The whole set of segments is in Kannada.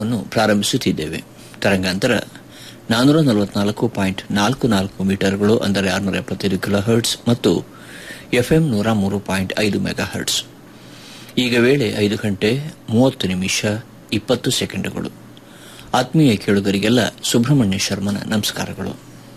ಅನ್ನು ಪ್ರಾರಂಭಿಸುತ್ತಿದ್ದೇವೆ ತರಂಗಾಂತರ ನಾನ್ನೂರ ನಲವತ್ನಾಲ್ಕು ಪಾಯಿಂಟ್ ನಾಲ್ಕು ನಾಲ್ಕು ಮೀಟರ್ಗಳು ಅಂದರೆ ಆರುನೂರ ಎಪ್ಪತ್ತೈದು ಕಿಲೋ ಹರ್ಟ್ಸ್ ಮತ್ತು ಎಫ್ಎಂ ನೂರ ಮೂರು ಪಾಯಿಂಟ್ ಐದು ಮೆಗಾ ಹರ್ಟ್ಸ್ ಈಗ ವೇಳೆ ಐದು ಗಂಟೆ ಮೂವತ್ತು ನಿಮಿಷ ಇಪ್ಪತ್ತು ಸೆಕೆಂಡುಗಳು ಆತ್ಮೀಯ ಕೇಳುಗರಿಗೆಲ್ಲ ಸುಬ್ರಹ್ಮಣ್ಯ ಶರ್ಮನ ನಮಸ್ಕಾರಗಳು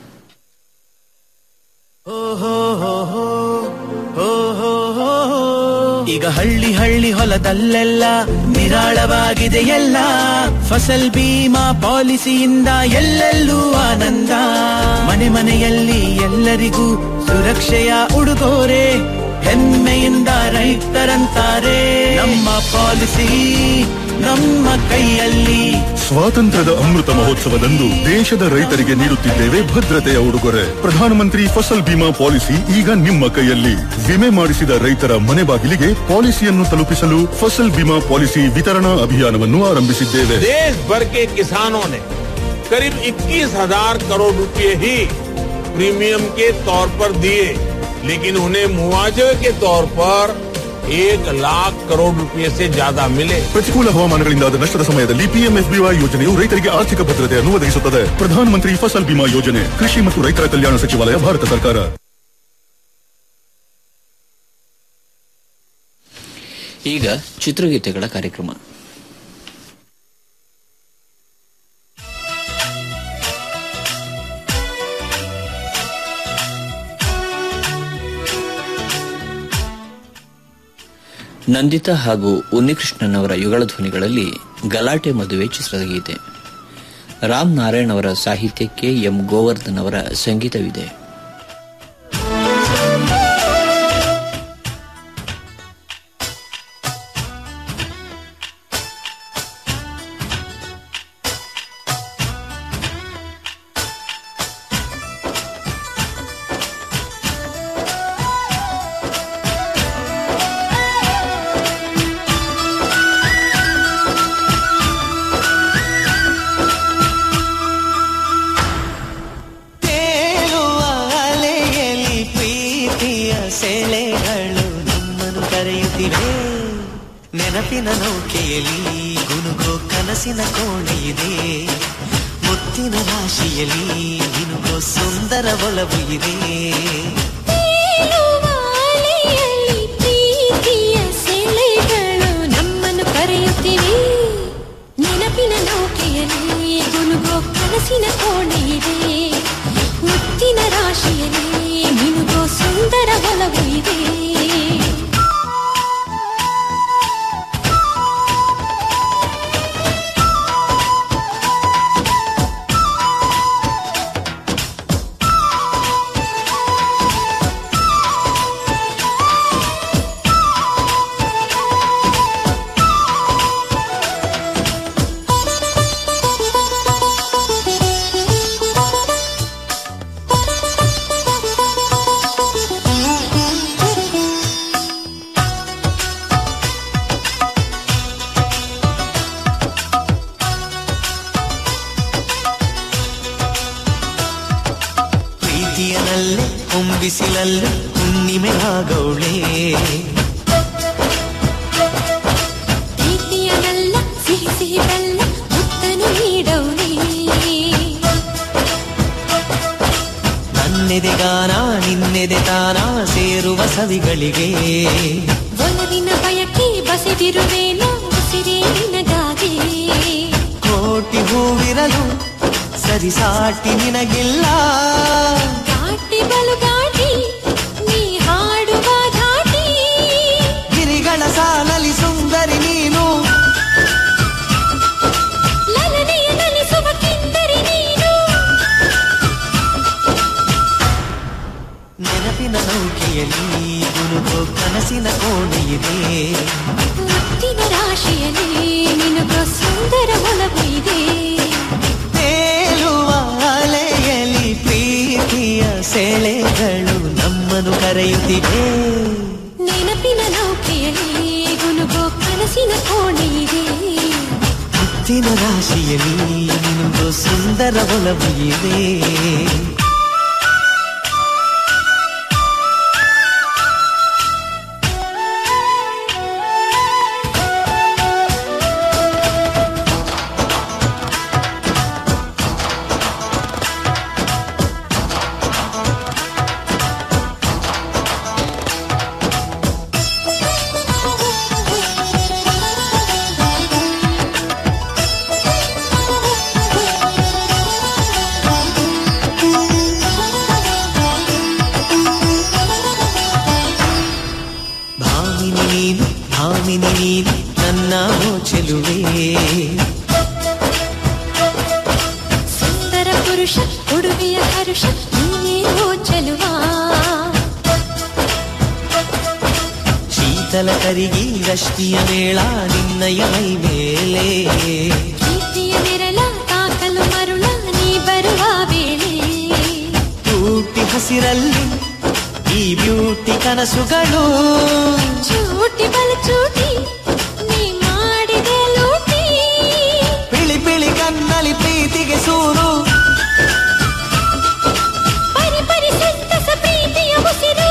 ಈಗ ಹಳ್ಳಿ ಹಳ್ಳಿ ಹೊಲದಲ್ಲೆಲ್ಲ ನಿರಾಳವಾಗಿದೆ ಎಲ್ಲ ಫಸಲ್ ಬೀಮಾ ಪಾಲಿಸಿಯಿಂದ ಎಲ್ಲೆಲ್ಲೂ ಆನಂದ ಮನೆ ಮನೆಯಲ್ಲಿ ಎಲ್ಲರಿಗೂ ಸುರಕ್ಷೆಯ ಉಡುಗೊರೆ ಹೆಮ್ಮೆಯಿಂದ ರೈತರಂತಾರೆ ನಮ್ಮ ಪಾಲಿಸಿ ನಮ್ಮ ಕೈಯಲ್ಲಿ ಸ್ವಾತಂತ್ರ್ಯದ ಅಮೃತ ಮಹೋತ್ಸವದಂದು ದೇಶದ ರೈತರಿಗೆ ನೀಡುತ್ತಿದ್ದೇವೆ ಭದ್ರತೆಯ ಉಡುಗೊರೆ ಪ್ರಧಾನಮಂತ್ರಿ ಫಸಲ್ ಬಿಮಾ ಪಾಲಿಸಿ ಈಗ ನಿಮ್ಮ ಕೈಯಲ್ಲಿ ವಿಮೆ ಮಾಡಿಸಿದ ರೈತರ ಮನೆ ಬಾಗಿಲಿಗೆ ಪಾಲಿಸಿಯನ್ನು ತಲುಪಿಸಲು ಫಸಲ್ ಬಿಮಾ ಪಾಲಿಸಿ ವಿತರಣಾ ಅಭಿಯಾನವನ್ನು ಆರಂಭಿಸಿದ್ದೇವೆ देश भर के किसानों ने करीब 21,000 करोड़ रुपए ही प्रीमियम के तौर पर दिए लेकिन उन्हें मुआवजे के तौर पर एक लाख करोड़ रुपए से ज्यादा मिले ಪ್ರತಿಕೂಲ ಹವಾಮಾನಗಳಿಂದಾದ ನಷ್ಟದ ಸಮಯದಲ್ಲಿ ಪಿಎಂಎಫ್ಬಿವೈ ಯೋಜನೆಯು ರೈತರಿಗೆ ಆರ್ಥಿಕ ಭದ್ರತೆಯನ್ನು ಒದಗಿಸುತ್ತದೆ ಪ್ರಧಾನಮಂತ್ರಿ ಫಸಲ್ ಬಿಮಾ ಯೋಜನೆ ಕೃಷಿ ಮತ್ತು ರೈತರ ಕಲ್ಯಾಣ ಸಚಿವಾಲಯ ಭಾರತ ಸರ್ಕಾರ ಈಗ ಚಿತ್ರಗೀತೆಗಳ ಕಾರ್ಯಕ್ರಮ ನಂದಿತಾ ಹಾಗೂ ಉನ್ನಿಕೃಷ್ಣನ್ ಅವರ ಯುಗಳ ಧ್ವನಿಗಳಲ್ಲಿ ಗಲಾಟೆ ಮದುವೆ ಚಿತ್ರದ ಗೀತೆ ರಾಮ್ ನಾರಾಯಣ್ ಅವರ ಸಾಹಿತ್ಯಕ್ಕೆ ಎಂ ಗೋವರ್ಧನ್ ಅವರ ಸಂಗೀತವಿದೆ ತೇಲುವ ಅಲೆಯಲ್ಲಿ ಪ್ರೀತಿಯ ಸೆಳೆಗಳು ನಮ್ಮನ್ನು ಕರೆಯುತ್ತಿವೆ ನೆನಪಿನ ನೌಕೆಯಲ್ಲಿ ಗುನುಗೋ ಕನಸಿನ ಕೋಣೆಯಿದೆ ಮುತ್ತಿನ ರಾಶಿಯಲ್ಲಿ ನಿನುಗೋ ಸುಂದರ ಒಲವು ಇದೆ ತೇಲುವ ಅಲೆಯಲ್ಲಿ ಪ್ರೀತಿಯ ಸೆಳೆಗಳು ನಮ್ಮನ್ನು ಕರೆಯುತ್ತಿವೆ ನೆನಪಿನ ನೌಕೆಯಲ್ಲಿ ಗುನುಗೋ ಕನಸಿನ ಕೋಣೆಯಿದೆ ಮುತ್ತಿನ ರಾಶಿಯಲ್ಲಿ ಮಿನುಗೋ ಸುಂದರ ಒಲವು ಇದೆ ಪ್ರೀತಿಯನಲ್ಲೇ ಹೊಂಬಿಸಿಲಲ್ಲೂ ಹುಣ್ಣಿಮೆ ಆಗೌಳೆ ಪ್ರೀತಿಯನಲ್ಲ ಸಿಹಿ ಸಿಹಿ ಬೆಲ್ಲ ಮುತ್ತನು ನೀಡೌನೇ ನನ್ನೆದೆ ಗಾನ ನಿನ್ನೆದೆ ತಾನ ಸೇರುವ ಸವಿಗಳಿಗೆ ಒಲವಿನ ಬಯಕೆ ಬಸಿದಿರುವೇನೋ ಉಸಿರೇ ನಿನಗಾಗಿ ಕೋಟಿ ಹೂವಿರಲು ಸರಿಸಾಟಿ ನಿನಗಿಲ್ಲ ಘಾಟಿ ಬಲು ಘಾಟಿ ನೀ ಹಾಡುವ ಘಾಟಿ ಗಿರಿಗಳ ಸಾಲಲಿ ಸುಂದರಿ ನೀನು ಲಲನೆಯ ನಲಿಸುವ ಕಿಂದರಿ ನೀನು ನೆನಪಿನ ನೌಕೆಯಲ್ಲಿ ಗುನುಗೋ ಕನಸಿನ ಕೋಣೆಯಿದೆ ಮುತ್ತಿನ ರಾಶಿಯಲ್ಲಿ ನಿನಗೋ ಸುಂದರ ಒಲವು ಇದೆ ತೇಲುವ ಅಲೆಯಲ್ಲಿ ಪ್ರೀತಿಯ ಸೆಳೆಗಳು ನಮ್ಮನ್ನು ಕರೆಯುತ್ತಿವೆ ನೆನಪಿನ ನೌಕೆಯಲ್ಲಿ ಗುನುಗೋ ಕನಸಿನ ಕೋಣೆ ಇದೆ ಮುತ್ತಿನ ರಾಶಿಯಲ್ಲಿ ನಿನಗೂ ಸುಂದರ ಒಲವು ಇದೆ ಪರುಷ ಉಡುಗೆಯ ಹರುಷ ನೀನೇ ಓ ಚೆಲುವಾ ಶೀತಲ ಕರಿಗಿ ರಶ್ಮಿಯ ಮೇಳ ನಿನ್ನಯ ಮೈ ಮೇಲೆ ಪ್ರೀತಿಯ ನೆರಳ ತಾಕಲು ಮರುಳ ನೀ ಬರುವ ವೇಳೆ ಬ್ಯೂಟಿ ಹಸಿರಲ್ಲಿ ಈ ಬ್ಯೂಟಿ ಕನಸುಗಳು ಚೂಟಿ ಬಲ ಚೂಟಿ ನೀ ಮಾಡಿದೆ ಲೂಟಿ ಪಿಳಿ ಪಿಳಿ ಕಣ್ಣಲ್ಲಿ ಪ್ರೀತಿಗೆ ಸೂರು ಪರಿ ಪರಿ ಸಂತಸ ಪ್ರೀತಿಯ ಉಸಿರು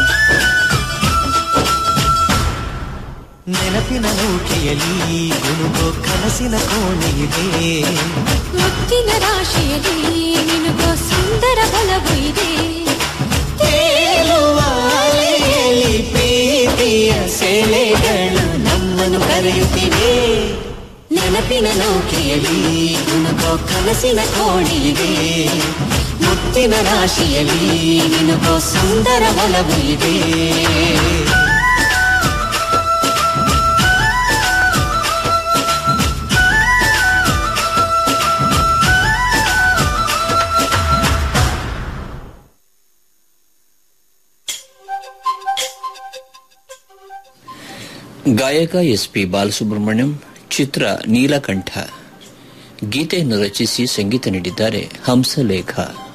ನೆನಪಿನ ನೌಕೆಯಲ್ಲಿ ಗುನುಗೋ ಕನಸಿನ ಕೋಣೆಯಿದೆ ಮುತ್ತಿನ ರಾಶಿಯಲ್ಲಿ ನಿನಗೋ ಸುಂದರ ಬಲವು ಇದೆ ತೇಲುವ ಅಲೆಯಲ್ಲಿ ಪ್ರೀತಿಯ ಸೆಳೆಗಳು ನಮ್ಮನ್ನು ಕರೆಯುತ್ತಿವೆ ನೆನಪಿನ ನೌಕೆಯಲ್ಲಿ ಗುನುಗೋ ಕನಸಿನ ಕೋಣೆಯಿದೆ ಮುತ್ತಿನ ರಾಶಿಯಲ್ಲಿ ನಿನಗೋ ಸುಂದರ ಬಲವು ಇದೆ ಗಾಯಕ ಎಸ್ ಪಿ ಬಾಲಸುಬ್ರಹ್ಮಣ್ಯಂ ಚಿತ್ರ ನೀಲಕಂಠ ಗೀತೆಯನ್ನು ರಚಿಸಿ ಸಂಗೀತ ನೀಡಿದ್ದಾರೆ ಹಂಸಲೇಖ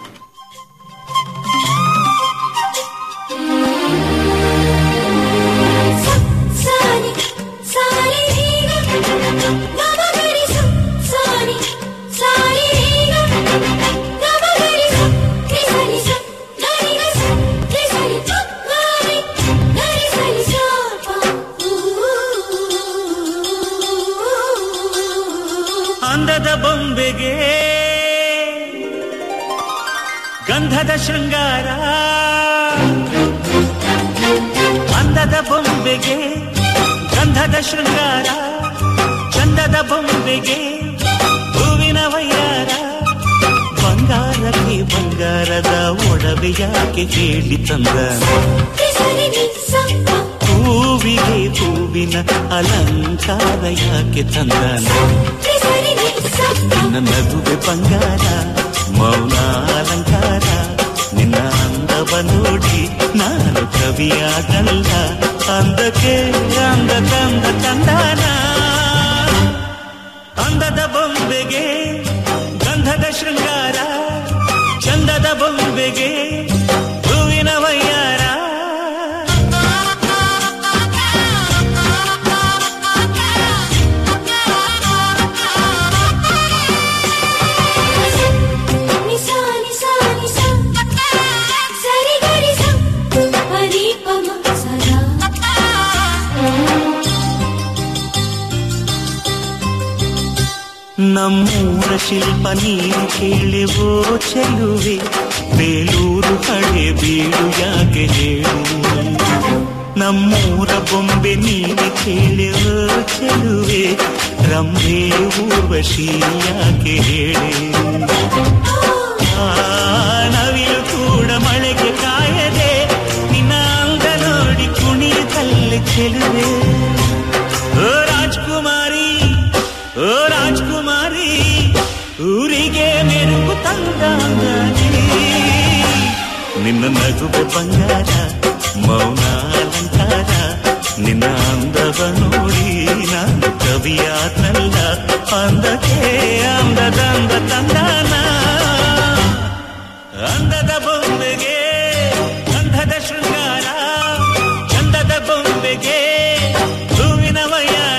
ಸಾರಿ ಸಾರಿ ಈಗ ಗಮಗರಿಸು ಸಾರಿ ಸಾರಿ ಈಗ ಗಮಗರಿಸು ತ್ರಿಸರಿಸ ಗರಿಗಸ ತ್ರಿಸರಿಸ ಗಾರಿ ಗರಿಸರಿಸ ಅಂದದ ಬೊಂಬೆಗೆ ಗಂಧದ ಶೃಂಗಾರ ಅಂದದ ಬೊಂಬೆಗೆ ಗಂಧದ ಶೃಂಗಾರ ಚಂದದ ಬೊಂಬೆಗೆ ಹೂವಿನ ವೈಯಾರ ಬಂಗಾರಕ್ಕೆ ಬಂಗಾರದ ಒಡವೆ ಯಾಕೆ ಹೇಳಿ ತಂದ ತ್ರಿಸರಿ ಸಪ್ಪ ಹೂವಿಗೆ ಹೂವಿನ ಅಲಂಕಾರ ಯಾಕೆ ತಂದನ ತ್ರಿಸರಿ ಸಪ್ಪ ನಿನ್ನ ನಗುವೆ ಬಂಗಾರ ಮೌನ ಅಲಂಕಾರ ನಿನ್ನ ಅಂದವ ನೋಡಿ ನಾನು ಕವಿಯಾಗಲ್ಲ ಅಂದಕ್ಕೆ ಅಂದ ತಂದ ತಂದಾನ ಅಂದದ ಬೊಂಬೆಗೆ ಗಂಧದ ಶೃಂಗಾರ ಚಂದದ ಬೊಂಬೆಗೆ ಹೂವಿನ ವಯ್ಯಾರ ನಿಸಾ ನಿಸಾ ನಿಸಾ ಸರಿ ಗರಿ ಸ ಪರಿ ಪಮ ಸದಾ ನಮ್ಮೂರ ಶಿಲ್ಪ ನೀರು ಕೇಳಿವೋ ಚೆಲುವೆ ಬೇಲೂರು ಹಳೆ ಬೀಡು ಯಾಕೆ ಹೇಳು ನಮ್ಮೂರ ಬೊಂಬೆ ನೀರು ಕೇಳಿವೋ ಚೆಲುವೆ ರಂಭೆ ಊರ್ವಶಿ ಯಾಕೆ ಹೇಳಿ ಆ ನವಿಲು ಕೂಡ ಮಳೆಗೆ ಕಾಯದೆ ನಿನ್ನ ಅಂದ ನೋಡಿ ಕುಣಿತಲ್ಲಿ ಚೆಲುವೆ ಓ ರಾಜ್ಕುಮಾರಿ ಓ ರಾಜ್ಕುಮಾರಿ ಊರಿಗೆ ಮೆರುಗು ತಂದಾಂಗನಿ ನಿನ್ನ ನಗುವೆ ಬಂಗಾರ ಮೌನ ಅಲಂಕಾರ ನಿನ್ನ ಅಂದವ ನೋಡಿ ನಾನು ಕವಿಯಾತಲ್ಲ ಅಂದಕ್ಕೆ ಅಂದದಂದ ತಂದಾನ ಅಂದದ ಬೊಂಬೆಗೆ ಗಂಧದ ಶೃಂಗಾರ ಚಂದದ ಬೊಂಬೆಗೆ ಹೂವಿನ ವಯ್ಯಾರ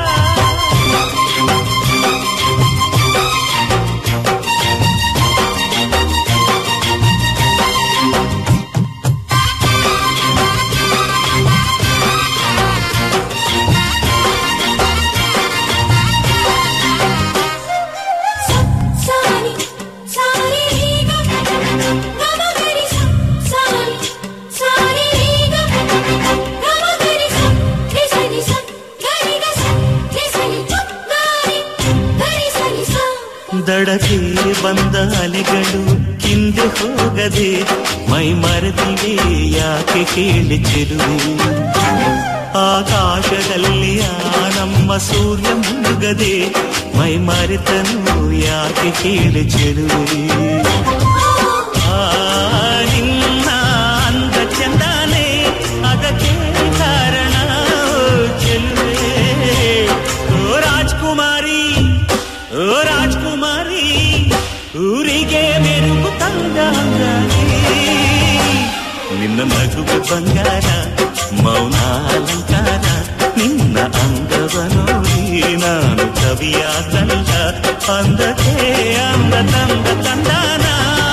ಸಾರಿ ಸಾರಿ ಈಗ ಗಮಗರಿ ಸ ಸಾರಿ ಸಾರಿ ಈಗ ಗಮಗರಿ ಸ ತ್ರಿಸರಿ ಸ ಗರಿ ಗ ಸ ತ್ರಿಸರಿ ಗಾರಿ ಗರಿ ಸರಿ ಸ ದಡಕ್ಕೆ ಬಂದ ಅಲೆಗಳು ಹಿಂದೆ ಹೋಗದೆ ಮೈ ಮರೆತಿವೆ ಯಾಕೆ ಕೇಳಿ ಚೆಲುವೆ ಆಕಾಶದಲ್ಲಿ ಆ ನಮ್ಮ ಸೂರ್ಯ ಮುಳುಗದೆ ಮೈ ಮರೆತನು ಯಾಕೆ ಕೇಳಿ ಚೆಲುವೆ ಆ ನಿನ್ನ ಅಂದ ಚಂದಾನೆ ಅದಕ್ಕೆ ಕಾರಣ ಚೆಲುವೆ ಓ ರಾಜ್ಕುಮಾರಿ ಓ ರಾಜ್ಕುಮಾರಿ ಊರಿಗೆ ಮೆರುಗು ತಂಗಾಂಗಾರಿ ನಿನ್ನ ನಗುವು ಬಂಗಾರ ಮೌನ ಅಲಂಕಾರ ನಿನ್ನ ಅಂದವ ನೋಡಿ ನಾನು ಕವಿಯಾದಲ್ಲ ಅಂದಕ್ಕೆ ಅಂದ ತಂದ ತಂದಾನ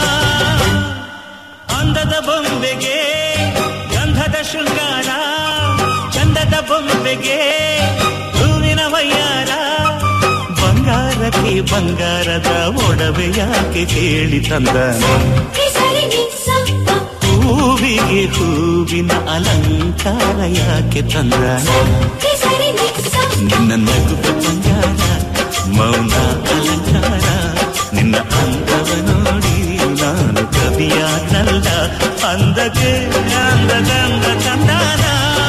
ಅಂದದ ಬೊಂಬೆಗೆ ಗಂಧದ ಶೃಂಗಾರ ಚಂದದ ಬೊಂಬೆಗೆ ಹೂವಿನ ವಯ್ಯಾರ ಬಂಗಾರಕ್ಕೆ ಬಂಗಾರದ ಒಡವೆ ಯಾಕೆ ಕೇಳಿ ತಂದನ ಸರಿ ನಿ ಸ ಪ ಹೂವಿಗೆ ಹೂವಿನ ಅಲಂಕಾರ ಯಾಕೆ ತಂದನ ಸರಿ ನಿ ಸ ನಿನ್ನ ನಗುವ ಬಂಗಾರ ಮೌನ ಅಲಂಕಾರ ನಿನ್ನ ಅಂದವ ನೋಡಿ ನಾನು ಕವಿಯಾದಲ್ಲ ಅಂದಕ್ಕೆ ಅಂದದಂದ ತಂದಾನ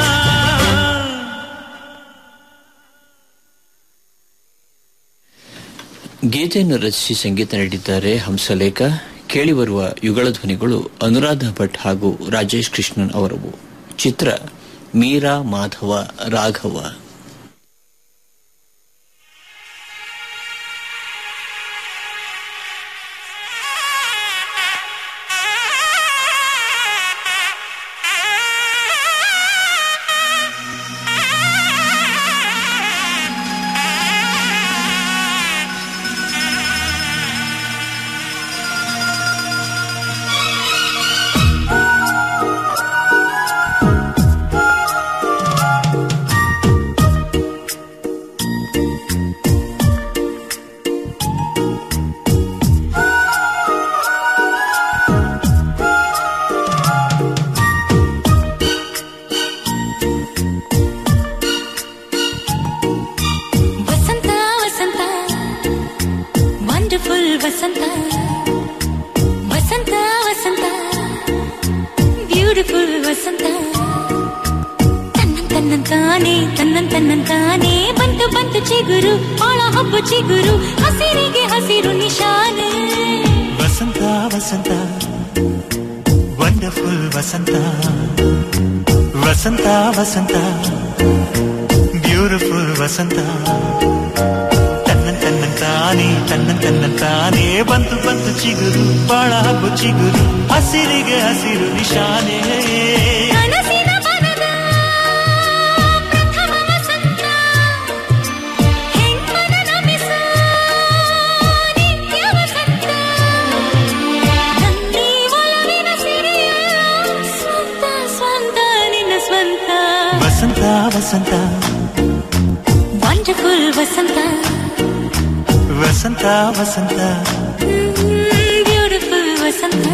ಗೀತೆಯನ್ನು ರಚಿಸಿ ಸಂಗೀತ ನೀಡಿದ್ದಾರೆ ಹಂಸಲೇಖ ಕೇಳಿಬರುವ ಯುಗಳ ಧ್ವನಿಗಳು ಅನುರಾಧ ಭಟ್ ಹಾಗೂ ರಾಜೇಶ್ ಕೃಷ್ಣನ್ ಅವರವು ಚಿತ್ರ ಮೀರಾ ಮಾಧವ ರಾಘವ ವಸಂತ ವಸಂತ ವಂಡರ್ಫುಲ್ ವಸಂತ ವಸಂತ ವಸಂತ ಬ್ಯೂಟಿಫುಲ್ ವಸಂತ ತನ್ನನ್ ತನ್ನಂತಾನೆ ತನ್ನನ್ ತನ್ನಂತಾನೆ ಬಂತು ಬಂತು ಚಿಗುರು ಆಳ ಹಬ್ಬ ಚಿಗುರು ಹಸಿರಿಗೆ ಹಸಿರು ನಿಶಾನೆ ವಸಂತ ವಸಂತ ವಂಡರ್ಫುಲ್ ವಸಂತ ವಸಂತ ವಸಂತ ಬ್ಯೂಟಿಫುಲ್ ವಸಂತ ತನ್ನ ತನ್ನ ತಾನೇ ತನ್ನ ತನ್ನ ತಾನೇ ಬಂತು ಬಂತು ಚಿಗುರು ಬಾಳ ಹಬ್ಬು ಚಿಗುರು ಹಸಿರಿಗೆ ಹಸಿರು ನಿಶಾನೆ ಕನಸಿನ ಬನದ ಪ್ರಥಮ ವಸಂತ ಹೆಣ್ಮನ ನಮಿಸೋ ನಿತ್ಯ ವಸಂತ ನನ್ನಿ ಒಲವಿನ ಸಿರಿಯ ಸ್ವಂತ ಸ್ವಂತ ನಿನ್ನ ಸ್ವಂತ ವಸಂತ ವಸಂತ ವಂಡರ್ಫುಲ್ ವಸಂತ ವಸಂತ ವಸಂತ ಬ್ಯೂಟಿಫುಲ್ ವಸಂತ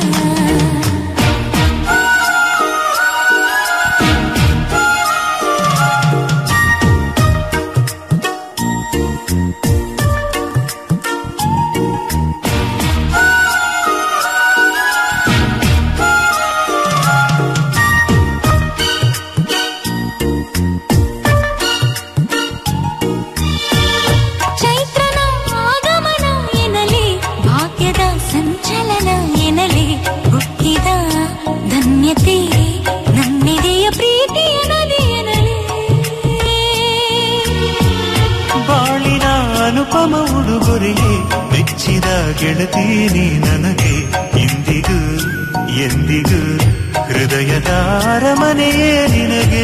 ಚೈತ್ರನ ಆಗಮನ ಎನಲಿ ಭಾಗ್ಯದ ಸಂಚಲನ ಎನಲಿ ಹುಟ್ಟಿದ ಧನ್ಯತೆ ನನ್ನೆದೆಯ ಪ್ರೀತಿಯ ನದಿ ಎನಲಿ ಬಾಳಿನ ಅನುಪಮ ಉಡುಗೊರೆಗೆ ಮೆಚ್ಚಿದ ಗೆಳತೀನಿ ನನಗೆ ಇಂದಿಗೂ ಎಂದಿಗೂ ಹೃದಯದ ಅರಮನೆಯೇ ನಿನಗೆ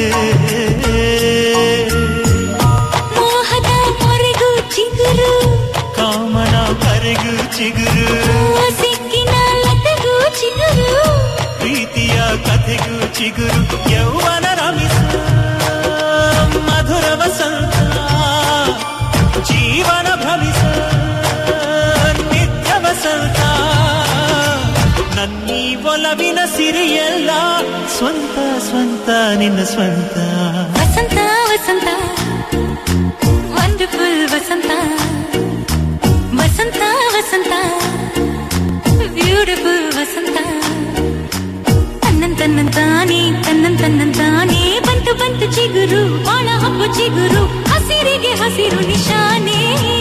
ಮೋಹದ ಮೊರೆಗೂ ಚಿಗುರು ಕಾಮನ ಕರೆಗೂ ಚಿಗುರು ಸಿಕ್ಕಿನ ಲತೆಗೂ ಚಿಗುರು ಪ್ರೀತಿಯ ಕಥೆಗೂ ಚಿಗುರು ಯೌವನ ರಮಿಸ ಮಧುರ ವಸಂತ ಜೀವನ ಭವಿಸ ನಿತ್ಯ ವಸಂತ ನನ್ನೀ ಒಲವಿನ ಸಿರಿಯಲ್ಲ ಸ್ವಂತ ಸ್ವಂತ ನಿನ್ನ ಸ್ವಂತ ವಸಂತ ವಸಂತ ವಂಡರ್ಫುಲ್ ವಸಂತ ವಸಂತ ವಸಂತ ಬ್ಯೂಟಿಫುಲ್ ವಸಂತ ತನ್ನನ್ ತನ್ನ ತನ್ನಂತಾನೆ ತನ್ನನ್ ತನ್ನಂತಾನೆ ಬಂತು ಬಂತು ಚಿಗುರು ಬಾಳ ಹಬ್ಬು ಚಿಗುರು ಹಸಿರಿಗೆ ಹಸಿರು ನಿಶಾನೆ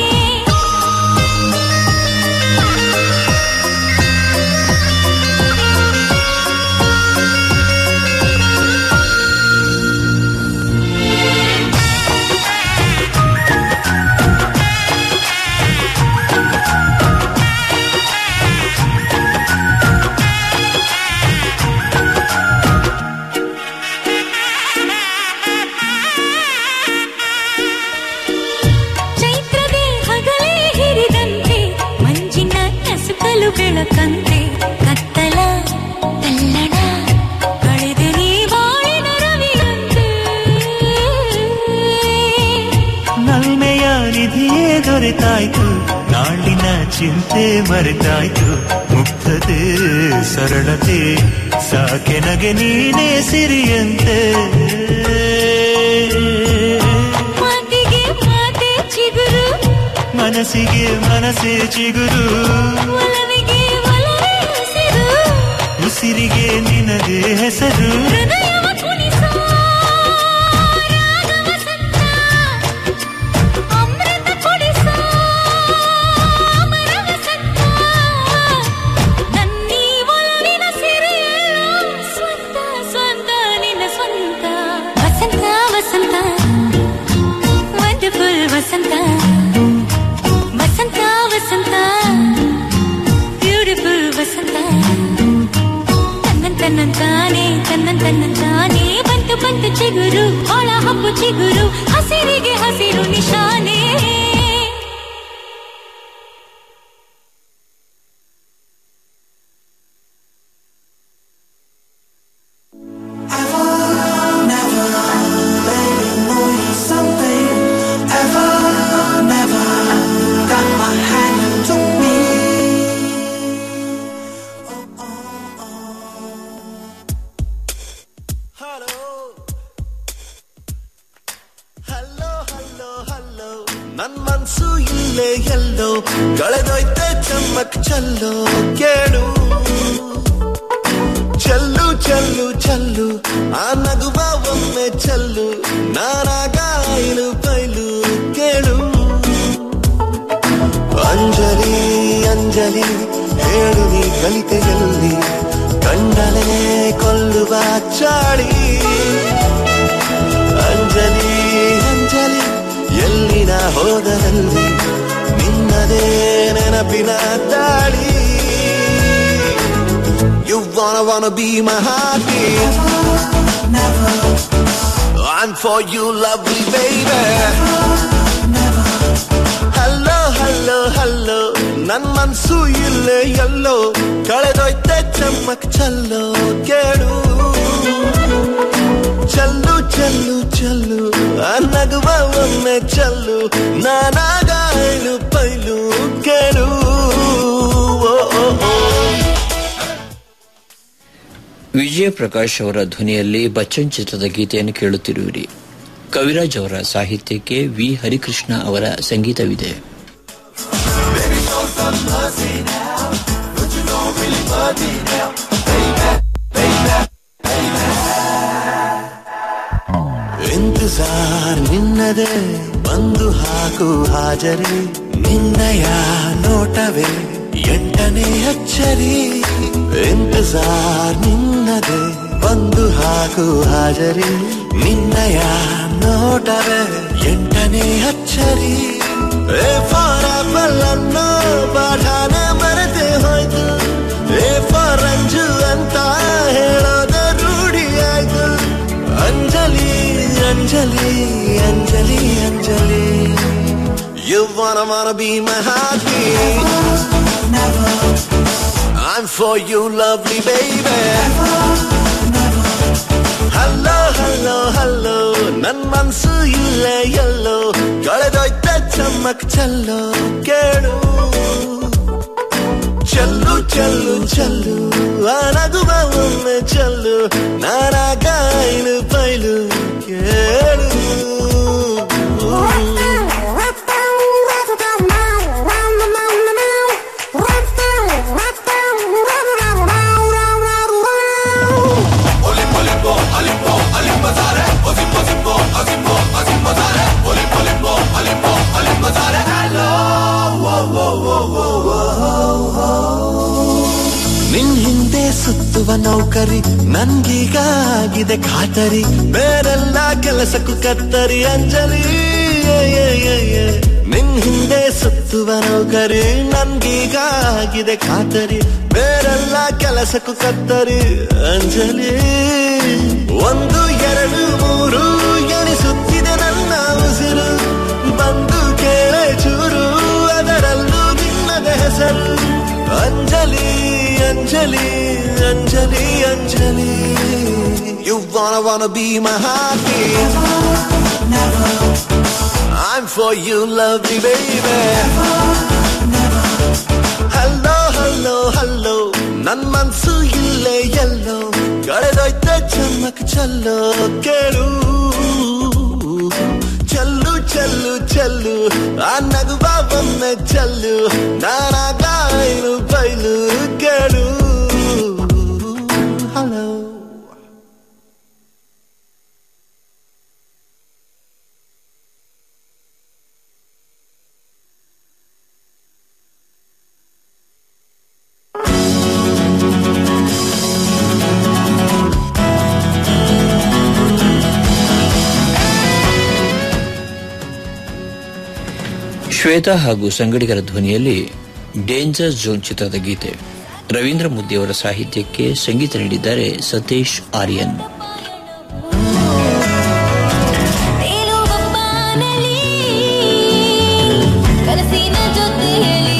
ಚೈತ್ರದೇ ಹಗಲೇ ಹಿರಿದಂತೆ ಮಂಜಿನ ನಸುಕಲು ಬೆಳಕಂತೆ ಕತ್ತಲ ತಲ್ಲಣ ಕಳೆದೆ ನೀ ಬಾಳಿನ ರವಿಯಂತೆ ನಲ್ಮೆಯ ನಿಧಿಯೇ ದೊರೆತಾಯ್ತು ನಾಳಿನ ಚಿಂತೆ ಮರೆತಾಯ್ತು ಮುಗ್ಧತೆ ಸರಳತೆ ಸಾಕೆನಗೆ ನೀನೇ ಸಿರಿಯಂತೆ ಮಾತಿಗೆ ಮಾತೆ ಚಿಗುರು ಮನಸ್ಸಿಗೆ ಮನಸ್ಸೇ ಚಿಗುರು ಒಲವಿಗೆ ಒಲವೇ ಹಸಿರು ಉಸಿರಿಗೆ ನಿನದೇ ಹೆಸರು ಹೃದಯವ ಕುಣಿಸೋ ರಾಗ ವಸಂತ ಅಮೃತ ಕುಡಿಸೋ ಅಮರ ವಸಂತ ನನ್ನೀ ಒಲವಿನ ಸಿರಿಯೆಲ್ಲ ಸ್ವಂತ ಸ್ವಂತ ನಿನ್ನ ಸ್ವಂತ ವಸಂತ ವಸಂತ ವಂಡರ್ಫುಲ್ ವಸಂತ ವಸಂತ ವಸಂತ ಬ್ಯೂಟಿಫುಲ್ ವಸಂತ ತನ್ನನ್ ತನ್ನಂತಾನೆ ತನ್ನನ್ ತನ್ನಂತಾನೆ ಬಂತು ಬಂತು ಚಿಗುರು ಒಳ ಹಬ್ಬು ಚಿಗುರು ಹಸಿರಿಗೆ ಹಸಿರು ನಿಶಾನೆ ಹಲೋ ಹಲೋ ಹಲೋ ನನ್ ಮನ್ಸು ಇಲ್ಲೇ ಎಲ್ಲೋ ಕಳೆದೋಯ್ತೆ ಚಮ್ಮಕ್ ಚಲ್ಲೋ ಕೇಳು ಚೆಲ್ಲು ಚೆಲ್ಲು ಚೆಲ್ಲು ಆ ನಗುವ ಒಮ್ಮೆ ಚೆಲ್ಲು ನಾನಾಗ ಐಲು ಬೈಲು ಕೇಳು ಅಂಜಲಿ ಅಂಜಲಿ ಹೇಳು ನೀ ಕಲಿತೆಯಲ್ಲಿ ಕಂಡಲೇ ಕೊಲ್ಲುವ ಚಾಳಿ ಅಂಜಲಿ ಅಂಜಲಿ ಎಲ್ಲಿನ ಹೋದರಲ್ಲಿ ನಿನ್ನದೇ ನೆನಪಿನ ದಾಳಿ You wanna wanna be my heartbeat I'm for you lovely baby hello hello hello ನನ್ ಮನ್ಸು ಇಲ್ಲೇ ಎಲ್ಲೋ ಕಳೆದೋಯ್ತೆ ಚಮ್ಮಕ್ ಚಲ್ಲೋ ಕೇಳು ಚಲ್ಲು ಚಲ್ಲು ಚಲ್ಲು ಆ ನಗುವ ಒಮ್ಮೆ ಚಲ್ಲು ನಾನಾಗ ಐಲು ಪೈಲು ಕೇಳು ಓ, ಓ, ಓ. ವಿಜಯ ಪ್ರಕಾಶ್ ಅವರ ಧ್ವನಿಯಲ್ಲಿ ಬಚ್ಚನ್ ಚಿತ್ರದ ಗೀತೆಯನ್ನು ಕೇಳುತ್ತಿರುವಿರಿ ಕವಿರಾಜ್ ಅವರ ಸಾಹಿತ್ಯಕ್ಕೆ ವಿ ಹರಿಕೃಷ್ಣ ಅವರ ಸಂಗೀತವಿದೆ ಇಂತಜಾರ್ ನಿನ್ನದೇ ಬಂದು ಹಾಕು ಹಾಜರಿ ನಿನ್ನಯ ನೋಟವೇ ಎಂಟನೇ ಅಚ್ಚರಿ ಇಂತಜಾರ್ ನಿನ್ನದೇ ಬಂದು ಹಾಕು ಹಾಜರಿ ನಿನ್ನಯ ನೋಟವೇ ಎಂಟನೇ ಅಚ್ಚರಿ ಏ ಫಾರ್ ಆಪಲ್ ಅನ್ನೋ ಪಾಠಾನ ಮರೆತೆ ಹೋಯ್ತು ಏ ಫಾರ್ ಅಂಜು ಅಂತ ಹೇಳೋದ ರೂಢಿ ಆಯ್ತು Anjali Anjali Anjali Anjali You wanna wanna be my heartbeat I'm for you lovely baby hello hello hello ನನ್ ಮನ್ಸು ಇಲ್ಲೇ ಎಲ್ಲೋ ಕಳೆದೋಯ್ತ ಚಮ್ಮಕ್ ಚಲ್ಲೋ ಕೇಳು ಚಲ್ಲು ಚಲ್ಲು ಚಲ್ಲು ಆ ನಗುವ ಒಮ್ಮೆ ಚಲ್ಲು ನಾನಾಗ ಐಲು ಬೈಲು ಕೇಳು Ole ನಿನ್ ಹಿಂದೆ ಸುತ್ತುವ ನೌಕರಿ ನನ್ಗೀಗ ಆಗಿದೆ ಖಾತರಿ ಬೇರೆಲ್ಲ ಕೆಲಸಕ್ಕೂ ಕತ್ತರಿ ಅಂಜಲಿ ಏ, ಏ, ಏ, ಏ. ನಿನ್ ಹಿಂದೆ ಸುತ್ತುವ ನೌಕರಿ ನನ್ಗೀಗ ಆಗಿದೆ ಖಾತರಿ ಬೇರೆಲ್ಲ ಕೆಲಸಕ್ಕೂ ಕತ್ತರಿ ಅಂಜಲಿ ಒಂದು ಎರಡು ಮೂರು ಎಣಿಸುತ್ತಿದೆ ನನ್ನ ಉಸಿರು ಬಂದು ಕೇಳೆ ಚೂರು ಅದರಲ್ಲೂ ನಿನ್ನದ ಹೆಸರು Anjali Anjali Anjali Anjali You wanna wanna be my heartbeat I'm for you lovely baby hello hello hello ನನ್ ಮನ್ಸು ಇಲ್ಲೇ ಎಲ್ಲೋ ಕಳೆದೋಯ್ತ ಚಮ್ಮಕ್ ಚಲ್ಲೋ ಕೇಳು ಚಲ್ಲು ಚಲ್ಲು ಚಲ್ಲು ಆ ನಗುವ ಒಮ್ಮೆ ಚಲ್ಲು ನಾನಾಗ ಐನು ಬೈಲು ಕೇಳು ಹಲೋ ಶ್ವೇತಾ ಹಾಗೂ ಸಂಗಡಿಗರ ಧ್ವನಿಯಲ್ಲಿ ಡೇಂಜರ್ ಝೋನ್ ಚಿತ್ರದ ಗೀತೆ ರವೀಂದ್ರ ಮುದ್ದಿಯವರ ಸಾಹಿತ್ಯಕ್ಕೆ ಸಂಗೀತ ನೀಡಿದ್ದಾರೆ ಸತೀಶ್ ಆರ್ಯನ್ ತೇಲುವ ಬಾನಲಿ ಕನಸಿನ ಜೊತೆಯಲ್ಲಿ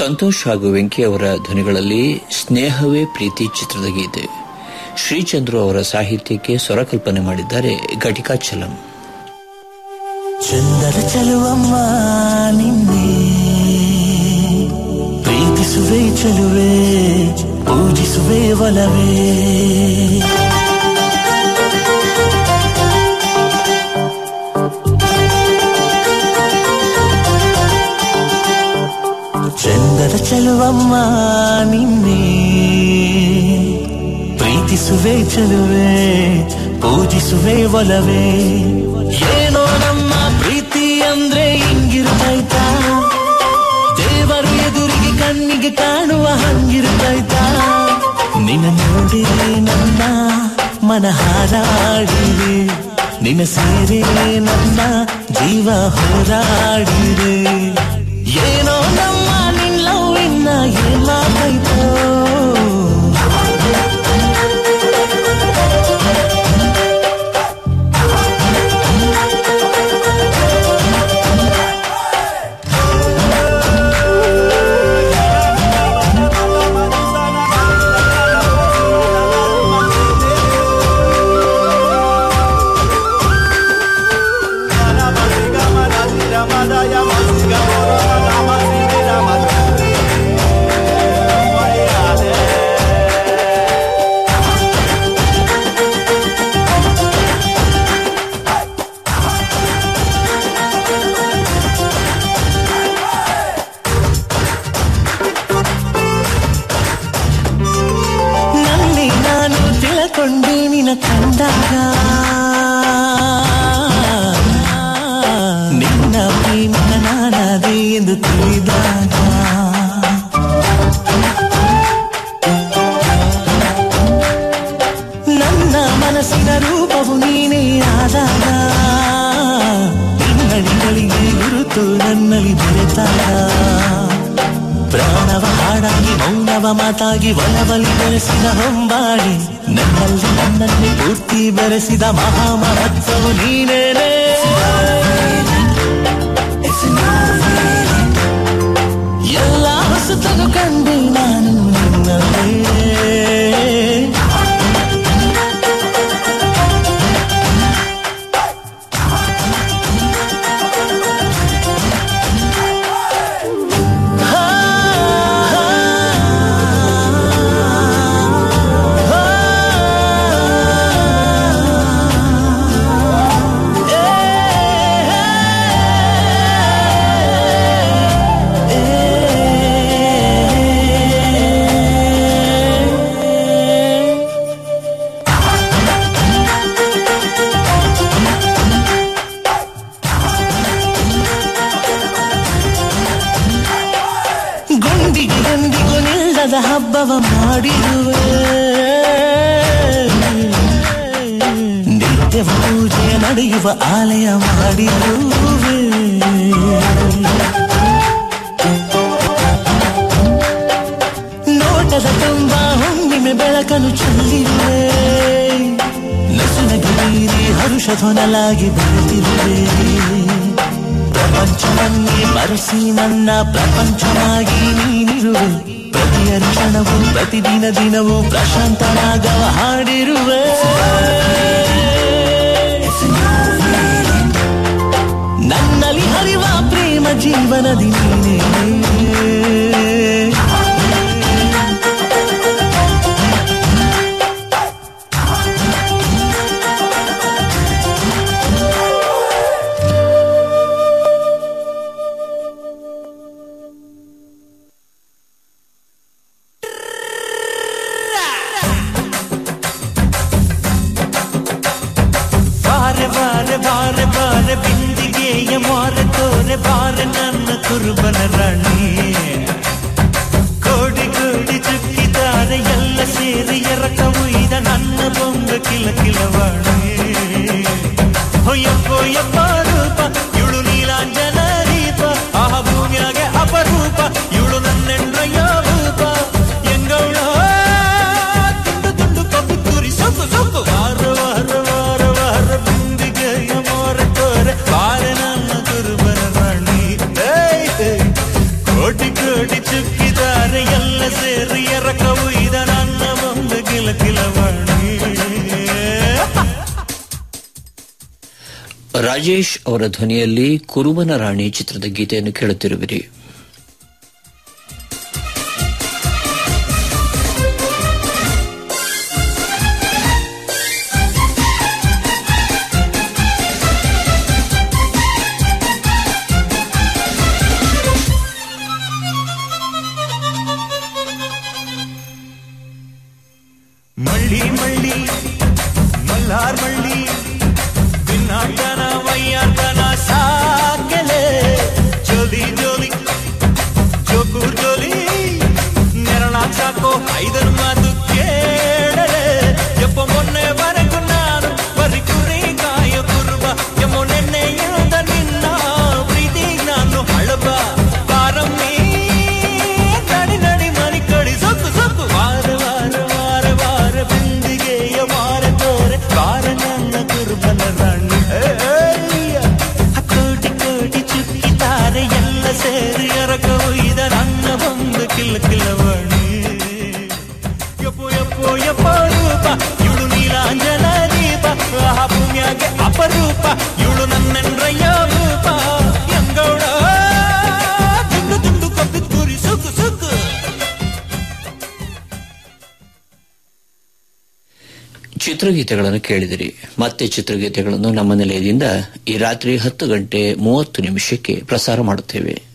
ಸಂತೋಷ್ ಹಾಗೂ ವೆಂಕಿ ಅವರ ಧ್ವನಿಗಳಲ್ಲಿ ಸ್ನೇಹವೇ ಪ್ರೀತಿ ಚಿತ್ರದ ಗೀತೆ ಶ್ರೀಚಂದ್ರು ಅವರ ಸಾಹಿತ್ಯಕ್ಕೆ ಸ್ವರಕಲ್ಪನೆ ಮಾಡಿದ್ದಾರೆ ಘಟಿಕಾಚಲಂ ಚಂದದ ಚಲುವಮ್ಮ ನಿನ್ನೆ ಪ್ರೀತಿಸುವೆ ಚಲುವೆ ಪೂಜಿಸುವೆ ಒಲವೇ ಚಂದದ ಚಲುವಮ್ಮ ನಿನ್ನೆ ಪ್ರೀತಿಸುವೆ ಚಲುವೆ ಪೂಜಿಸುವೆ ಒಲವೇ ಏನೋ ನಮ್ಮ ಪ್ರೀತಿ ಅಂದ್ರೆ ಹಿಂಗಿರುತ್ತಾಯ್ತಾ ದೇವರು ಎದುರಿಗೆ ಕಣ್ಣಿಗೆ ಕಾಣುವ ಹಂಗಿರುತ್ತಾಯ್ತಾ ನಿನ್ನ ನೋಡಿರೆ ನನ್ನ ಮನ ಹಾರಾಡಿದೆ ನಿನ್ನ ಸೇರೆ ನನ್ನ ಜೀವ ಹೋರಾಡಿದೆ ಏನೋ ನಮ್ಮ ನಿಲ್ಲವಿನ್ನ ಏನಾಯ್ತೋ ನಲ್ಲಿ ನಾನು ತಿಳ್ಕೊಂಡೆ ನಿನ ಕಂಡಾಗ ನಿನ್ನ ಪ್ರೇಮಿನ ನಾನಾದೆ ಎಂದು ತಿಳಿದಾಗ ನನ್ನ ಮನಸ್ಸಿನ ರೂಪವು ನೀನೇ ಆದಾಗ ನಿನ್ನಡಿಗಳಿಗೆ ಗುರುತು ನನ್ನಲ್ಲಿ ಬೆರೆತಾಗ ಪ್ರಾಣವ ಹಾಡಾಗಿ ಮೌನವ ಮಾತಾಗಿ ಒಲವಲ್ಲಿ ಬೆರೆಸಿದ ಹೊಂಬಾಡಿ ನನ್ನಲ್ಲಿ ನನ್ನನ್ನೇ ಪೂರ್ತಿ ಬೆರೆಸಿದ ಮಹಾಮಹತ್ವವು ನೀನೇನೆ ಎಲ್ಲ ಹೊಸತನು ಕಂಡೆ ನಾನು ನಿನ್ನಲ್ಲೇ ಗುಂಡಿಗೆ ಗಂಡಿಗೂ ನಿಲ್ಲದ ಹಬ್ಬವ ಮಾಡಿರುವೆ ನಿತ್ಯ ಪೂಜೆ ನಡೆಯುವ ಆಲಯ ಮಾಡಿರುವೆ ನೋಟದ ತುಂಬ ಹುಣ್ಣಿಮೆ ಬೆಳಕನ್ನು ಚೆಲ್ಲಿರುವೆ ನಸುನಗೆ ಮೀರಿ ಹರುಷಧ್ವನಲಾಗಿ ಬೆಳೆದಿರುವೆ ಪ್ರಪಂಚವನ್ನೇ ಮರೆಸಿ ನನ್ನ ಪ್ರಪಂಚವಾಗಿ ನೀನಿರುವೆ ಪ್ರತಿಯ ಕ್ಷಣವು ಪ್ರತಿದಿನ ದಿನವೂ ಪ್ರಶಾಂತನಾಗವ ಹಾಡಿರುವೆ ನನ್ನಲ್ಲಿ ಹರಿವ ಪ್ರೇಮ ಜೀವನದಿ ನೀನೇ ಬಾರೆ ಬಾರೆ ಬಾರೆ ಬಾರೆ ಬಿಂದಿಗೆಯ ಮಾರೆ ತೋರೆ ಬಾರೆ ನನ್ನ ಕುರುಬನ ರಾಣಿ ಕೋಡಿ ಕೋಡಿ ಚುಕ್ಕಿದ್ದಾರೆ ಎಲ್ಲ ಸೇರಿ ಎರಕ ಉಯ್ದ ನನ್ನ ಬೊಂಬ ಕಿಲ ಕಿಲವಾಣಿ ಹೊಯ್ಯಪ್ಪ ಯಪ್ಪ ರೂಪ ಇವಳು ನೀಲಾಂಜನ ದೀಪ ಆಹ ಭೂಮಿಯಾಗೆ ಅಪರೂಪ ಇವಳು ನನ್ನೆಂಡ್ರಯ್ಯ ರೂಪ ಎಂಗೌಳ ತುಂಡು ತುಂಡು ಕಪ್ಪು ತುರಿ ಸೊಕ್ಕು ಸೊಕ್ಕು ವಾರ ವಾರ ವಾರ ವಾರ ಬಿಂದಿಗೆಯ ಮೋರ ತೋರೆ ಬಾರೆ ನನ್ನ ಕುರುಬನ ರಾಣಿ ಏಯ್, ಏಯ್. ಕೋಟಿ ಕೋಟಿ ಚುಕ್ಕಿ ರಾಜೇಶ್ ಅವರ ಧ್ವನಿಯಲ್ಲಿ ಕುರುಬನ ರಾಣಿ ಚಿತ್ರದ ಗೀತೆಯನ್ನು ಕೇಳುತ್ತಿರುವಿರಿ ಮಳ್ಳಿ ಮಳ್ಳಿ ಮಲ್ಲಾರ್ ಮಳ್ಳಿ ದಿನಾಟನ ವಯ್ಯಾಟನ ಸಾಕೆಲೆ ಜೋಲಿ ಜೋಲಿ ಜೋಕೂರ್ ಜೋಲಿ ನೆರಳ ಸಾಕೋ ಐದರ ಮಾತು ಕೇಳಲೆ ಎಪ್ಪ ಮೊನ್ನೆವರೆಗೂ ನಾನು ಬರಿ ಕುರಿ ಕಾಯ ಕುರುಬ ಎಮ್ಮೊ ನೆನ್ನೆಯಿಂದ ನಿನ್ನ ಪ್ರೀತಿ ನಾನು ಹಳಬ ಕಾರಮ್ಮಿ ನಡಿ ನಡಿ ಮನಿ ಕಡಿ ಸೊಕ್ಕು ಸೊಕ್ಕು ವಾರ ವಾರ ವಾರ ವಾರ ಬಿಂದಿಗೆಯ ವಾರ ತೋರೆ ವಾರ ನನ್ನ ಕುರುಬನ ರಾಣಿ ಏಯ್ಯ. ಕೋಟಿ ಕೋಟಿ ಚುಕ್ಕಿತಾರೆ ಎಲ್ಲ ಸೇರಿ ಎರಕ ಒಯ್ದ ನನ್ನ ಬಂದು ಕಿಲ್ಲ ಕಿಲ್ಲವಾಣಿ ಯಪ್ಪೋ ಯಪ್ಪೋ ಯಪ್ಪೋ ರೂಪ ಇವಳು ನೀಲಾಂಜನ ದೀಪ ಆ ಭೂಮಿಯಾಗೆ ಅಪರೂಪ ಇವಳು ನನ್ನೆನ್ರಯ್ಯ ರೂಪ ಎಂಗೌಡ ದುಂಡು ದುಂಡು ಕಪ್ಪಿದ್ ಕುರಿ ಸುಕ್ಕು ಸುಕ್ಕು ಚಿತ್ರಗೀತೆಗಳನ್ನು ಕೇಳಿದಿರಿ ಮತ್ತೆ ಚಿತ್ರಗೀತೆಗಳನ್ನು ನಮ್ಮ ನಿಲಯದಿಂದ ಈ ರಾತ್ರಿ ಹತ್ತು ಗಂಟೆ ಮೂವತ್ತು ನಿಮಿಷಕ್ಕೆ ಪ್ರಸಾರ ಮಾಡುತ್ತೇವೆ